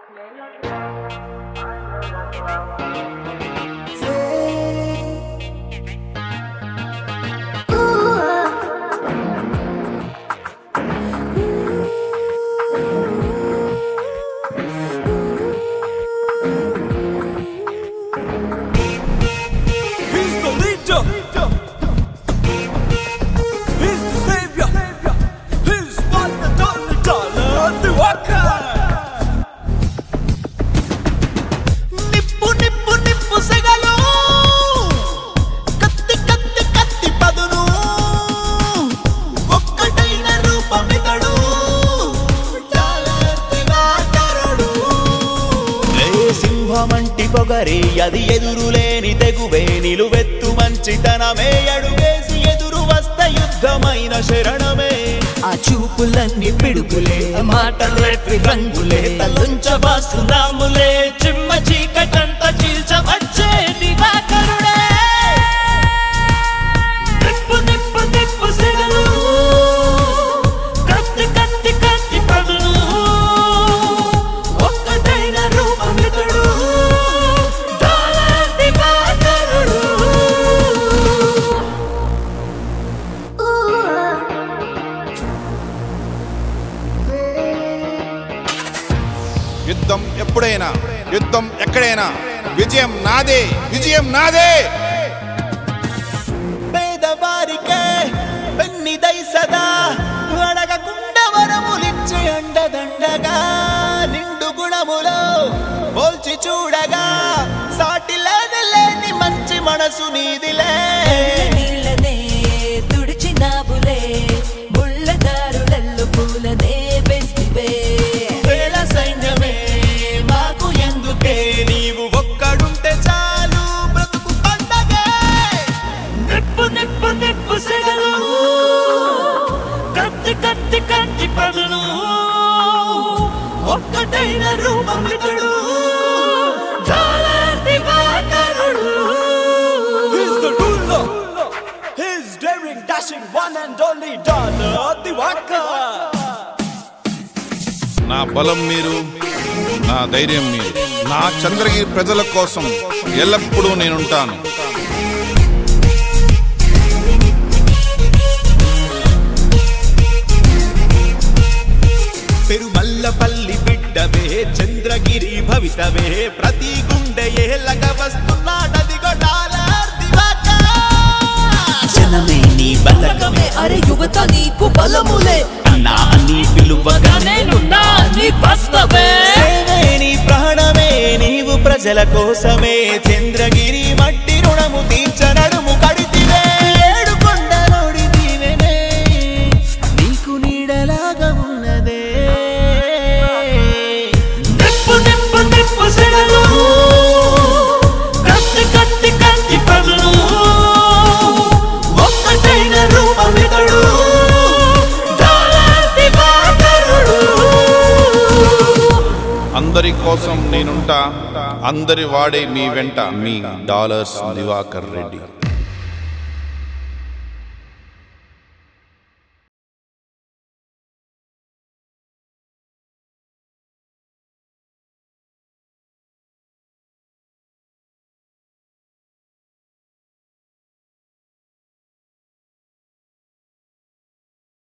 He's the leader. He's the savior. He's one and only dollar the walker. నిప్పు నిప్పు నిప్పు సెగలు కత్తి కత్తి కత్తి పదును ఒక్కటైన రూపమితడు డాలర్ దివాకరుడు ఏ సింహమంటి పొగరే అది ఎదురులేని తెగువే నిలువెత్తు మంచితనమే అడుగేసి ఎదురు వస్త యుద్ధమైన శరణమే ఆ చూపులన్నీ పిడుగులే మాటలే రంగులే తలుంచబాస్తున్నాములే చిమ్మ చీకటంత చీల్చవచ్చే దివాకరుడే నిప్పు నిప్పు నిప్పు సెగలు కత్తి కత్తి కత్తి పదులు ఒక్కటైన రూపమితడు డాలర్ దివాకరుడు యుద్ధం ఎప్పుడైనా యుద్ధం ఎక్కడైనా విజయం నాదే విజయం నాదే పేదవారికే పెన్నిదై సదా అడగకుండా వరములిచ్చే అండదండగా నిండు గుణములో పోల్చి చూడగా సాటిలేని లేని మంచి మనసు నీదిలే నీళ్ళనే తుడిచినావులే ముళ్ళదారులల్లు పూలనే వేస్తివే వేల సైన్యమే మాకు ఎందుకే నీవు ఒక్కడుంటే చాలు బ్రతుకు పండగే నిప్పు నిప్పు నిప్పు సెగలు కత్తి కత్తి కత్తి పదులు ఒక్కటైన రూపమితడు డాలర్ దివాకరుడు He's the ruler He's daring dashing one and only dollar Divakar నా బలం మీరు నా ధైర్యం మీరు నా చంద్రగిరి ప్రజల కోసం ఎల్లప్పుడూ నేనుంటాను పెరుమల్లపల్లి బిడ్డవే చంద్రగిరి భవితవే ప్రతి గుండె ఏలగ వస్తున్నాడదిగో డాలర్ దివాకర్ జనమే నీ బలగమే అరే యువత నీకు బలములే అన్నా నీ పిలువగా నేనున్నా నీ వస్తవే సేవే నీ ప్రాణమే నీవు ప్రజల కోసమే చంద్రగిరి మట్టి రుణము తీర్చనడుము కడితివే ఏడు కొండలోడి దీవెనే నీకు నీడలాగా ఉన్నదే నిప్పు నిప్పు నిప్పు సెగలు కత్తి కత్తి కత్తి పదులు ఒక్కటైన రూపమితడు డాలర్ దివాకరుడు అందరి కోసం నేనుంటా అందరి వాడే మీ వెంట మీ డాలర్స్ దివాకర్ రెడ్డి